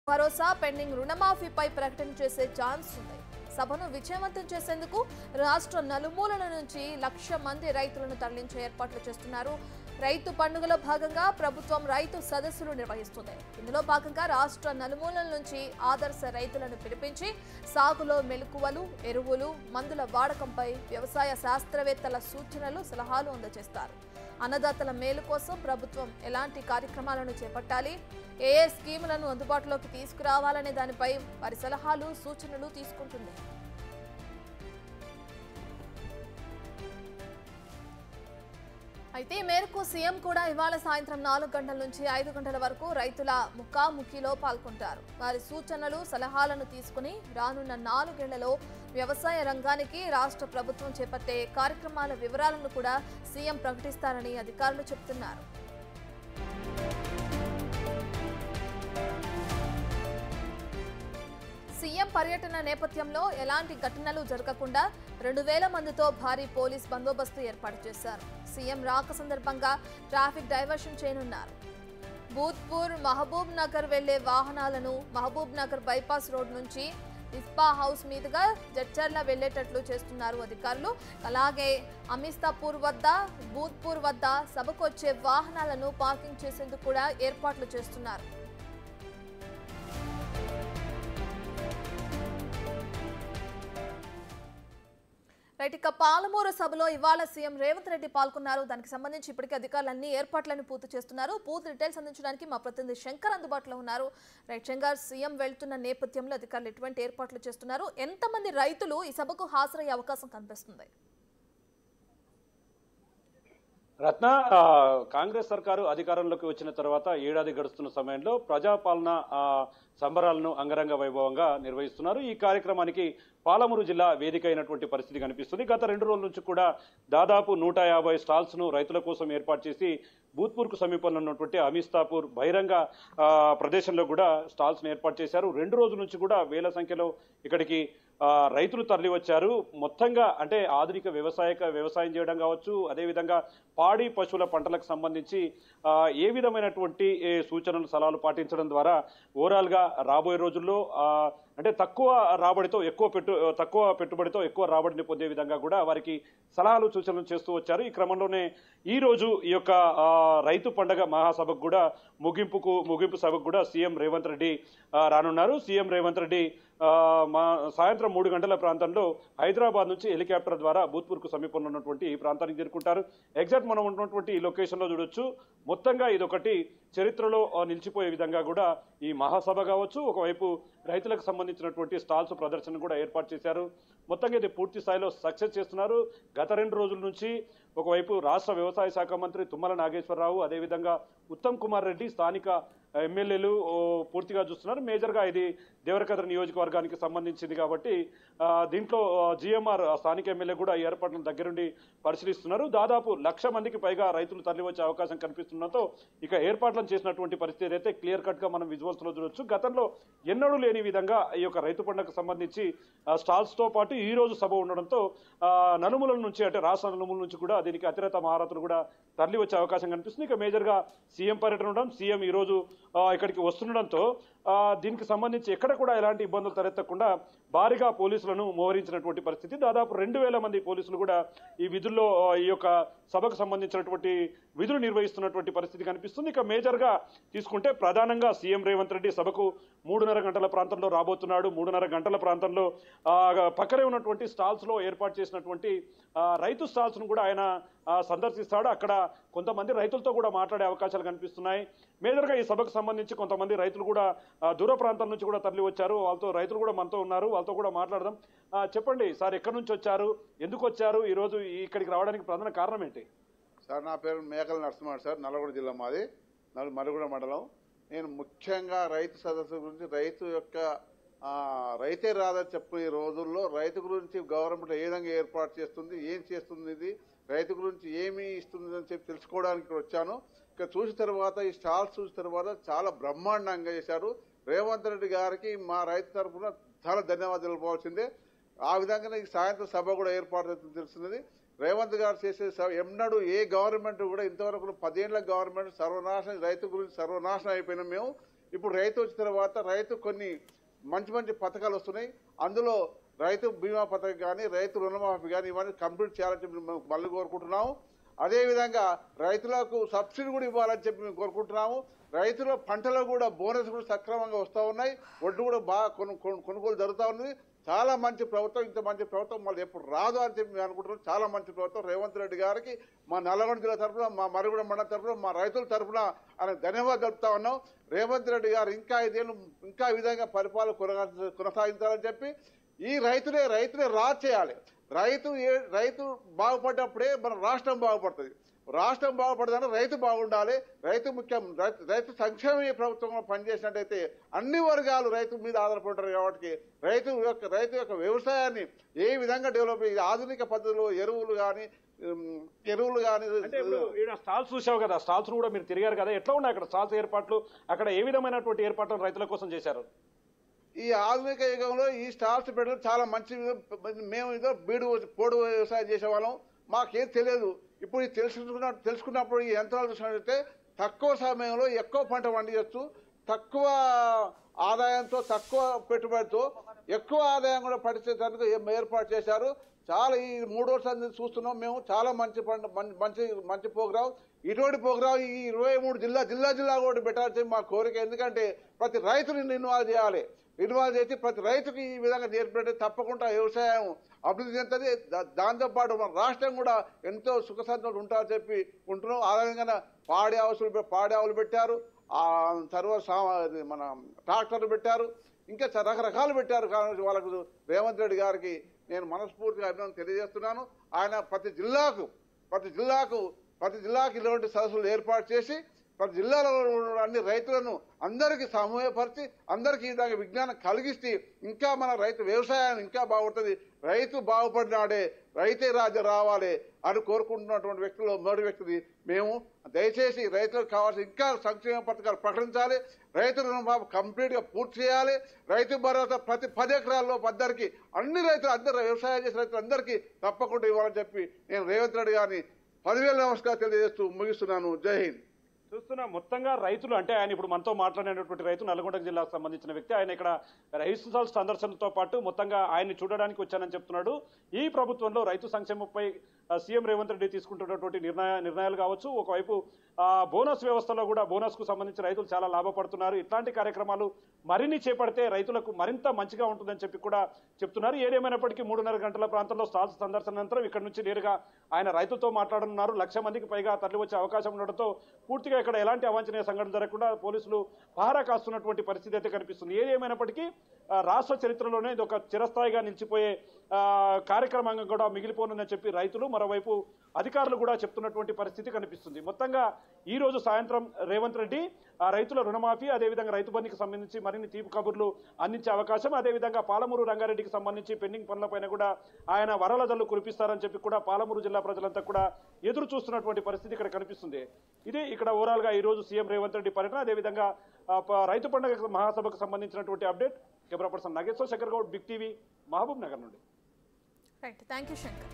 భరోసా పెండింగ్ రుణమాఫీపై ప్రకటన చేసే ఛాన్స్ ఉంది సభను విజయవంతం చేసేందుకు రాష్ట్ర నలుమూలల నుంచి లక్ష మంది రైతులను తరలించే ఏర్పాట్లు చేస్తున్నారు రైతు పండుగలో భాగంగా ప్రభుత్వం రైతు సదస్సులు నిర్వహిస్తుంది ఇందులో భాగంగా రాష్ట్ర నలుమూలల నుంచి ఆదర్శ రైతులను పిలిపించి సాగులో మెలకువలు ఎరువులు మందుల వాడకంపై వ్యవసాయ శాస్త్రవేత్తల సూచనలు సలహాలు అందజేస్తారు అన్నదాతల మేలు కోసం ప్రభుత్వం ఎలాంటి కార్యక్రమాలను చేపట్టాలి ఏ ఏ స్కీములను అందుబాటులోకి తీసుకురావాలనే దానిపై వారి సలహాలు సూచనలు తీసుకుంటుంది అయితే ఈ మేరకు సీఎం కూడా ఇవాళ సాయంత్రం నాలుగు గంటల నుంచి ఐదు గంటల వరకు రైతుల ముఖాముఖిలో పాల్గొంటారు వారి సూచనలు సలహాలను తీసుకుని రానున్న నాలుగేళ్లలో వ్యవసాయ రంగానికి రాష్ట్ర ప్రభుత్వం చేపట్టే కార్యక్రమాల వివరాలను కూడా సీఎం ప్రకటిస్తారని అధికారులు చెబుతున్నారు సీఎం పర్యటన నేపథ్యంలో ఎలాంటి ఘటనలు జరగకుండా రెండు వేల మందితో భారీ పోలీస్ బందోబస్తు ఏర్పాటు చేశారు సీఎం రాక సందర్భంగా ట్రాఫిక్ డైవర్షన్ చేయనున్నారు భూత్పూర్ మహబూబ్ నగర్ వెళ్లే వాహనాలను మహబూబ్ నగర్ బైపాస్ రోడ్ నుంచి ఇస్పా హౌస్ మీదుగా జడ్చర్ల వెళ్లేటట్లు చేస్తున్నారు అధికారులు అలాగే అమిస్తాపూర్ వద్ద భూత్పూర్ వద్ద సభకు వచ్చే వాహనాలను పార్కింగ్ చేసేందుకు కూడా ఏర్పాట్లు చేస్తున్నారు రైట్ ఇక పాలమూరు సభలో ఇవాళ సీఎం రేవంత్ రెడ్డి పాల్గొన్నారు దానికి సంబంధించి ఇప్పటికే అధికారులు అన్ని ఏర్పాట్లను పూర్తి చేస్తున్నారు పూర్తి డీటెయిల్స్ అందించడానికి మా ప్రతినిధి శంకర్ అందుబాటులో ఉన్నారు రైట్ శంకర్ సీఎం వెళ్తున్న నేపథ్యంలో అధికారులు ఎటువంటి ఏర్పాట్లు చేస్తున్నారు ఎంతమంది రైతులు ఈ సభకు హాజరయ్యే అవకాశం కనిపిస్తుంది రత్న ఆ, కాంగ్రెస్ సర్కారు అధికారంలోకి వచ్చిన తర్వాత ఏడాది గడుస్తున్న సమయంలో ప్రజాపాలన ఆ, సంబరాలను అంగరంగ వైభవంగా నిర్వహిస్తున్నారు ఈ కార్యక్రమానికి పాలమూరు జిల్లా వేదిక అయినటువంటి పరిస్థితి కనిపిస్తుంది గత రెండు రోజుల నుంచి కూడా దాదాపు నూట యాభై స్టాల్స్ ను రైతుల కోసం ఏర్పాటు చేసి భూత్పూర్కు సమీపంలో ఉన్నటువంటి అమిస్తాపూర్ బహిరంగ ఆ, ప్రదేశంలో కూడా స్టాల్స్ ను ఏర్పాటు చేశారు రెండు రోజుల నుంచి కూడా వేల సంఖ్యలో ఇక్కడికి ఆ, రైతులు తరలి వచ్చారు మొత్తంగా అంటే ఆధునిక వ్యవసాయక వ్యవసాయం చేయడం కావచ్చు అదేవిధంగా పాడి పశువుల పంటలకు సంబంధించి ఆ, ఏ విధమైనటువంటి ఏ, సూచనలు సలహాలు పాటించడం ద్వారా ఓవరాల్ గా రాబోయే రోజుల్లో ఆ, అంటే తక్కువ రాబడితో ఎక్కువ పెట్టు తక్కువ పెట్టుబడితో ఎక్కువ రాబడిని పొందే విధంగా కూడా వారికి సలహాలు సూచనలు చేస్తూ వచ్చారు ఈ క్రమంలోనే ఈ రోజు ఈ యొక్క ఆ, రైతు పండగ మహాసభకు కూడా ముగింపుకు ముగింపు సభకు కూడా సీఎం రేవంత్ రెడ్డి ఆ, రానున్నారు సీఎం రేవంత్ రెడ్డి ఆ, మా సాయంత్రం మూడు గంటల ప్రాంతంలో హైదరాబాద్ నుంచి హెలికాప్టర్ ద్వారా భూత్పూర్కు సమీపంలో ఉన్నటువంటి ఈ ప్రాంతానికి చేరుకుంటారు ఎగ్జాక్ట్ మనం ఉన్నటువంటి ఈ లొకేషన్ లో చూడొచ్చు మొత్తంగా ఇదొకటి చరిత్రలో ఆ, నిలిచిపోయే విధంగా కూడా ఈ మహాసభ కావచ్చు ఒకవైపు రైతులకు సంబంధించినటువంటి స్టాల్స్ ప్రదర్శన కూడా ఏర్పాటు చేశారు మొత్తంగా ఇది పూర్తి స్థాయిలో సక్సెస్ చేస్తున్నారు గత రెండు రోజుల నుంచి ఒకవైపు రాష్ట్ర వ్యవసాయ శాఖ మంత్రి తుమ్మల నాగేశ్వరరావు అదేవిధంగా ఉత్తమ్ కుమార్ రెడ్డి స్థానిక ఎమ్మెల్యేలు ఓ, పూర్తిగా చూస్తున్నారు మేజర్ గా ఇది దేవరకద్ర నియోజకవర్గానికి సంబంధించింది కాబట్టి ఆ, దీంట్లో జిఎంఆర్ స్థానిక ఎమ్మెల్యే కూడా ఈ ఏర్పాట్లను దగ్గరుండి పరిశీలిస్తున్నారు దాదాపు లక్ష మందికి పైగా రైతులు తరలి వచ్చే అవకాశం కనిపిస్తుండటంతో ఇక ఏర్పాట్లను చేసినటువంటి పరిస్థితి అయితే క్లియర్ కట్ గా మనం విజువల్స్ లో చూడొచ్చు గతంలో ఎన్నడూ లేని విధంగా ఈ యొక్క రైతు పండుగకు సంబంధించి ఆ, స్టాల్స్ తో పాటు ఈ రోజు సభ ఉండడంతో ఆ, నలుమూలల నుంచి అంటే రాష్ట్ర నలుమూల నుంచి కూడా దీనికి అతిరేత మహారథులు కూడా తరలి వచ్చే అవకాశం కనిపిస్తుంది ఇక మేజర్ గా సీఎం పర్యటన ఉండడం సీఎం ఈ రోజు ఆ, ఇక్కడికి వస్తుండడంతో ఆ, దీనికి సంబంధించి ఎక్కడ కూడా ఎలాంటి ఇబ్బందులు తలెత్తకుండా భారీగా పోలీసులను మోహరించినటువంటి పరిస్థితి దాదాపు రెండు వేల మంది పోలీసులు కూడా ఈ విధుల్లో ఆ, ఈ యొక్క సభకు సంబంధించినటువంటి విధులు నిర్వహిస్తున్నటువంటి పరిస్థితి కనిపిస్తుంది ఇక మేజర్ గా తీసుకుంటే ప్రధానంగా సీఎం రేవంత్ రెడ్డి సభకు మూడున్నర గంటల ప్రాంతంలో రాబోతున్నాడు మూడున్నర గంటల ప్రాంతంలో ఆ, పక్కనే ఉన్నటువంటి స్టాల్స్ లో ఏర్పాటు చేసినటువంటి ఆ, రైతు స్టాల్స్ ను కూడా ఆయన ఆ, సందర్శిస్తాడు అక్కడ కొంతమంది రైతులతో కూడా మాట్లాడే అవకాశాలు కనిపిస్తున్నాయి మేజర్ గా ఈ సభకు సంబంధించి కొంతమంది రైతులు కూడా ఆ, దూర ప్రాంతాల నుంచి కూడా తరలి వచ్చారు వాళ్ళతో రైతులు కూడా మనతో ఉన్నారు వాళ్ళతో కూడా మాట్లాడదాం ఆ, చెప్పండి సార్ ఎక్కడి నుంచి వచ్చారు ఎందుకు వచ్చారు ఈ రోజు ఇక్కడికి రావడానికి ప్రధాన కారణం ఏంటి సార్ నా పేరు మేకల నరసింహ సార్ నల్లగొండ జిల్లా మాది నల్ మరుగుడ మండలం నేను ముఖ్యంగా రైతు సదస్సు గురించి రైతు యొక్క ఆ, రైతే రాదని చెప్పుకునే రోజుల్లో రైతు గురించి గవర్నమెంట్ ఏ విధంగా ఏర్పాటు చేస్తుంది ఏం చేస్తుంది ఇది రైతు గురించి ఏమి ఇస్తుంది అని చెప్పి తెలుసుకోవడానికి ఇక్కడ వచ్చాను ఇక్కడ చూసిన తర్వాత ఈ స్టాల్స్ చూసిన తర్వాత చాలా బ్రహ్మాండంగా చేశారు రేవంత్ రెడ్డి గారికి మా రైతు తరఫున చాలా ధన్యవాదాలు తెలుపవలసిందే ఆ విధంగానే ఈ సాయంత్రం సభ కూడా ఏర్పాటు అవుతుంది తెలుస్తున్నది రేవంత్ గారు చేసే సభ ఎన్నడూ ఏ గవర్నమెంట్ కూడా ఇంతవరకు పదేళ్ల గవర్నమెంట్ సర్వనాశనం రైతు గురించి సర్వనాశనం అయిపోయినాం మేము ఇప్పుడు రైతు వచ్చిన తర్వాత రైతు కొన్ని మంచి మంచి పథకాలు వస్తున్నాయి అందులో రైతు బీమా పథకం కానీ రైతు రుణమాఫీ కానీ ఇవన్నీ కంప్లీట్ చేయాలని చెప్పి మేము మళ్ళీ కోరుకుంటున్నాము అదేవిధంగా రైతులకు సబ్సిడీ కూడా ఇవ్వాలని చెప్పి మేము కోరుకుంటున్నాము రైతుల పంటలో కూడా బోనస్ కూడా సక్రమంగా వస్తూ ఉన్నాయి ఒడ్డు కూడా బాగా కొను కొను- కొనుగోలు జరుగుతూ ఉంది చాలా మంచి ప్రభుత్వం ఇంత మంచి ప్రభుత్వం మళ్ళీ ఎప్పుడు రాదు అని చెప్పి మేము అనుకుంటున్నాం చాలా మంచి ప్రభుత్వం రేవంత్ రెడ్డి గారికి మా నల్లగొండ జిల్లా తరఫున మా మరుగుడ మండలం తరఫున మా రైతుల తరఫున ఆయన ధన్యవాదాలు తెలుపుతా ఉన్నాం రేవంత్ రెడ్డి గారు ఇంకా ఐదేళ్ళు ఇంకా ఈ విధంగా పరిపాలన కొనసా- కొనసాగించాలని చెప్పి ఈ రైతులే రైతులే రాజు చేయాలి రైతు ఏ- రైతు బాగుపడ్డప్పుడే మన రాష్ట్రం బాగుపడుతుంది రాష్ట్రం బాగుపడదని రైతు బాగుండాలి రైతు ముఖ్యం రైతు రైతు సంక్షేమ ఈ ప్రభుత్వంలో పనిచేసినట్టయితే అన్ని వర్గాలు రైతు మీద ఆధారపడతారు కాబట్టి రైతు యొక్క రైతు యొక్క వ్యవసాయాన్ని ఏ విధంగా డెవలప్ ఈ ఆధునిక పద్ధతిలో ఎరువులు కానీ ఎరువులు కానీ అంటే ఇప్పుడు ఈడ స్టాల్స్ చూసావు కదా స్టాల్స్ కూడా మీరు తిరిగారు కదా ఎట్లా ఉన్నాయి అక్కడ స్టాల్స్ ఏర్పాట్లు అక్కడ ఏ విధమైనటువంటి ఏర్పాట్లు రైతుల కోసం చేశారు ఈ ఆధునిక యుగంలో ఈ స్టాల్స్ పెట్టడం చాలా మంచి మేము ఇదో బీడు పోడు వ్యవసాయం చేసేవాళ్ళం మాకేం తెలియదు ఇప్పుడు ఇది తెలుసుకున్న తెలుసుకున్నప్పుడు ఈ యంత్రాలు చూసినట్లయితే తక్కువ సమయంలో ఎక్కువ పంట పండించవచ్చు తక్కువ ఆదాయంతో తక్కువ పెట్టుబడితో ఎక్కువ ఆదాయం కూడా పడిచేందుకు ఏం ఏర్పాటు చేశారు చాలా ఈ మూడోసారి నుంచి చూస్తున్నాం మేము చాలా మంచి పంట మం- మంచి మంచి ప్రోగ్రాం ఇటువంటి ప్రోగ్రాం ఈ ఇరవై మూడు జిల్లా జిల్లా జిల్లా కూడా పెట్టాల్సి మా కోరిక ఎందుకంటే ప్రతి రైతుని ఇన్వాల్వ్ చేయాలి ఇన్వాల్వ్ చేసి ప్రతి రైతుకి ఈ విధంగా నేర్పినట్టు తప్పకుండా వ్యవసాయం అభివృద్ధి చెందుతుంది దా- దాంతోపాటు మన రాష్ట్రం కూడా ఎంతో సుఖసంతోషం ఉంటారని చెప్పి ఉంటున్నాం ఆ విధంగా పాడి ఆవులు పె- పాడి ఆవులు పెట్టారు ఆ తర్వాత సా- ఇది మన ట్రాక్టర్లు పెట్టారు ఇంకా చ- రకరకాలు పెట్టారు కాబట్టి వాళ్ళకు రేవంత్ రెడ్డి గారికి నేను మనస్ఫూర్తిగా అభినందన తెలియజేస్తున్నాను ఆయన ప్రతి జిల్లాకు ప్రతి జిల్లాకు ప్రతి జిల్లాకు ఇలాంటి సదస్సులు ఏర్పాటు చేసి ప్రతి జిల్లాలో ఉన్న అన్ని రైతులను అందరికీ సమూహపరిచి అందరికీ ఈ విధంగా విజ్ఞానం కలిగిస్తే ఇంకా మన రైతు వ్యవసాయం ఇంకా బాగుంటుంది రైతు బాగుపడినాడే రైతే రాజ్యం రావాలి అని కోరుకుంటున్నటువంటి వ్యక్తులు మొదటి వ్యక్తిది మేము దయచేసి రైతులకు కావాల్సిన ఇంకా సంక్షేమ పథకాలు ప్రకటించాలి రైతు రుణమాఫీ కంప్లీట్ గా పూర్తి చేయాలి రైతు భరోసా ప్రతి పది ఎకరాల్లో అందరికీ అన్ని రైతులు అందరు వ్యవసాయం చేసే రైతులందరికీ తప్పకుండా ఇవ్వాలని చెప్పి నేను రేవంత్ రెడ్డి గారిని పదివేల నమస్కారం తెలియజేస్తూ ముగిస్తున్నాను జై హింద్ చూస్తున్నా మొత్తంగా రైతులు అంటే ఆయన ఇప్పుడు మనతో మాట్లాడినటువంటి రైతు నల్గొండ జిల్లాకు సంబంధించిన వ్యక్తి ఆయన ఇక్కడ రైతు సాల్ సందర్శనతో పాటు మొత్తంగా ఆయన్ని చూడడానికి వచ్చానని చెప్తున్నాడు ఈ ప్రభుత్వంలో రైతు సంక్షేమంపై ఆ, సీఎం రేవంత్ రెడ్డి తీసుకుంటున్నటువంటి నిర్ణయ నిర్ణయాలు కావచ్చు ఒకవైపు ఆ, బోనస్ వ్యవస్థలో కూడా బోనస్ కు సంబంధించి రైతులు చాలా లాభపడుతున్నారు ఇట్లాంటి కార్యక్రమాలు మరిన్ని చేపడితే రైతులకు మరింత మంచిగా ఉంటుందని చెప్పి కూడా చెప్తున్నారు ఏదేమైనప్పటికీ మూడున్నర గంటల ప్రాంతంలో స్టాల్స్ సందర్శన అనంతరం ఇక్కడ నుంచి నేరుగా ఆయన రైతులతో మాట్లాడనున్నారు లక్ష మందికి పైగా తరలి వచ్చే అవకాశం ఉండడంతో పూర్తిగా ఇక్కడ ఎలాంటి అవాంఛనీయ సంఘటన జరగకుండా పోలీసులు పహారా కాస్తున్నటువంటి పరిస్థితి అయితే కనిపిస్తుంది ఏదేమైనప్పటికీ ఆ, రాష్ట్ర చరిత్రలోనే ఇది ఒక చిరస్థాయిగా నిలిచిపోయే ఆ, కార్యక్రమంగా కూడా మిగిలిపోనుందని చెప్పి రైతులు మరోవైపు అధికారులు కూడా చెప్తున్నటువంటి పరిస్థితి కనిపిస్తుంది మొత్తంగా ఈ రోజు సాయంత్రం రేవంత్ రెడ్డి ఆ రైతుల రుణమాఫీ అదేవిధంగా రైతు బంధుకి సంబంధించి మరిన్ని తీపి కబుర్లు అందించే అవకాశం అదేవిధంగా పాలమూరు రంగారెడ్డికి సంబంధించి పెండింగ్ పనులపైన కూడా ఆయన వరల జల్లు కురిపిస్తారని చెప్పి కూడా పాలమూరు జిల్లా ప్రజలంతా కూడా ఎదురు చూస్తున్నటువంటి పరిస్థితి ఇక్కడ కనిపిస్తుంది ఇది ఇక్కడ ఓవరాల్ గా ఈ రోజు సీఎం రేవంత్ రెడ్డి పర్యటన అదేవిధంగా ఆ, ప- రైతు పండుగ మహాసభకు సంబంధించినటువంటి update camera person Nageshwar Shankar Goud Big TV Mahabubnagar నుండి రైట్ థ్యాంక్ యూ శంకర్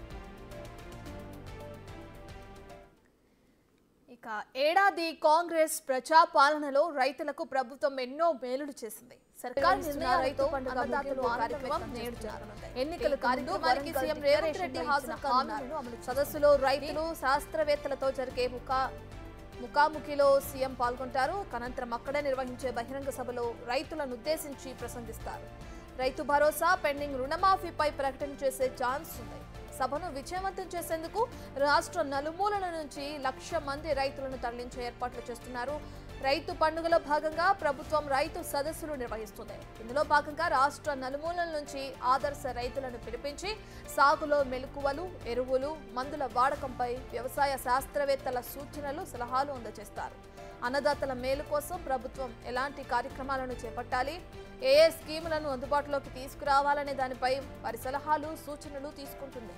ఇక ఏడాది కాంగ్రెస్ ప్రజా పాలనలో రైతులకు ప్రభుత్వం ఎన్నో మేలులు చేసింది సర్కార్ నిర్ణయాలతో అన్నదాతలు కార్యక్రమం నేడు జరగనుంది. ఎన్నికల కార్యక్రమానికి సీఎం రేవంత్ రెడ్డి హాజరు కానున్నారు సదస్సులో రైతులు శాస్త్రవేత్తలతో జరిగే ముఖా ముఖాముఖిలో సీఎం పాల్గొంటారు అనంతరం అక్కడే నిర్వహించే బహిరంగ సభలో రైతులను ఉద్దేశించి ప్రసంగిస్తారు రైతు భరోసా పెండింగ్ రుణమాఫీపై ప్రకటన చేసే ఛాన్స్ ఉంది సభను విజయవంతం చేసేందుకు రాష్ట్ర నలుమూలల నుంచి లక్ష మంది రైతులను తరలించే ఏర్పాట్లు చేస్తున్నారు రైతు పండుగలో భాగంగా ప్రభుత్వం రైతు సదస్సులు నిర్వహిస్తుంది ఇందులో భాగంగా రాష్ట్ర నలుమూలల నుంచి ఆదర్శ రైతులను పిలిపించి సాగులో మెలకువలు ఎరువులు మందుల వాడకంపై వ్యవసాయ శాస్త్రవేత్తల సూచనలు సలహాలు అందజేస్తారు అన్నదాతల మేలు కోసం ప్రభుత్వం ఎలాంటి కార్యక్రమాలను చేపట్టాలి ఏ ఏ స్కీములను అందుబాటులోకి తీసుకురావాలనే దానిపై వారి సలహాలు సూచనలు తీసుకుంటుంది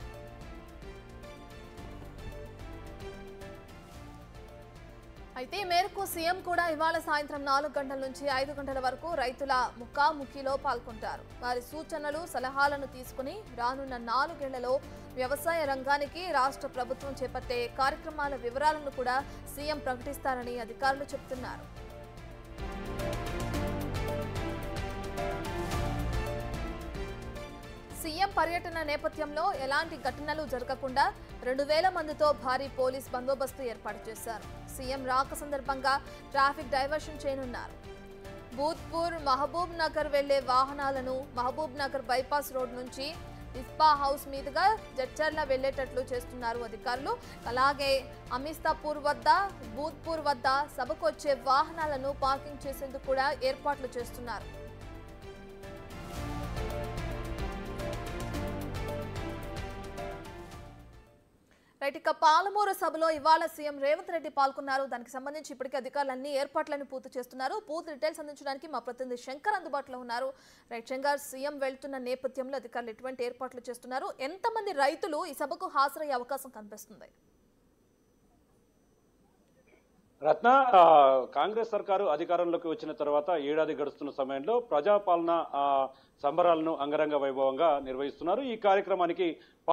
అయితే ఈ మేరకు సీఎం కూడా ఇవాళ సాయంత్రం నాలుగు గంటల నుంచి ఐదు గంటల వరకు రైతుల ముఖాముఖిలో పాల్గొంటారు వారి సూచనలు సలహాలను తీసుకుని రానున్న నాలుగేళ్లలో వ్యవసాయ రంగానికి రాష్ట్ర ప్రభుత్వం చేపట్టే కార్యక్రమాల వివరాలను కూడా సీఎం ప్రకటిస్తారని అధికారులు చెబుతున్నారు పర్యటన నేపథ్యంలో ఎలాంటి ఘటనలు జరగకుండా రెండు వేల మందితో భారీ పోలీస్ బందోబస్తు ఏర్పాటు చేశారు సీఎం రాక సందర్భంగా ట్రాఫిక్ డైవర్షన్ చేయనున్నారు భూత్పూర్ మహబూబ్ నగర్ వెళ్లే వాహనాలను మహబూబ్ నగర్ బైపాస్ రోడ్ నుంచి ఇస్పా హౌస్ మీదుగా జడ్చర్ల వెళ్లేటట్లు చేస్తున్నారు అధికారులు అలాగే అమిస్తాపూర్ వద్ద భూత్పూర్ వద్ద సభకొచ్చే వాహనాలను పార్కింగ్ చేసేందుకు కూడా ఏర్పాట్లు చేస్తున్నారు రైట్ ఇక పాలమూరు సభలో ఇవాళ సీఎం రేవంత్ రెడ్డి పాల్గొన్నారు దానికి సంబంధించి ఇప్పటికే అధికారులు అన్ని ఏర్పాట్లను పూర్తి చేస్తున్నారు పూర్తి డీటెయిల్స్ అందించడానికి మా ప్రతినిధి శంకర్ అందుబాటులో ఉన్నారు రైట్ శంకర్ సీఎం వెళ్తున్న నేపథ్యంలో అధికారులు ఎటువంటి ఏర్పాట్లు చేస్తున్నారు ఎంతమంది రైతులు ఈ సభకు హాజరయ్యే అవకాశం కనిపిస్తుంది రత్న ఆ, కాంగ్రెస్ సర్కారు అధికారంలోకి వచ్చిన తర్వాత ఏడాది గడుస్తున్న సమయంలో ప్రజాపాలన ఆ, సంబరాలను అంగరంగ వైభవంగా నిర్వహిస్తున్నారు ఈ కార్యక్రమానికి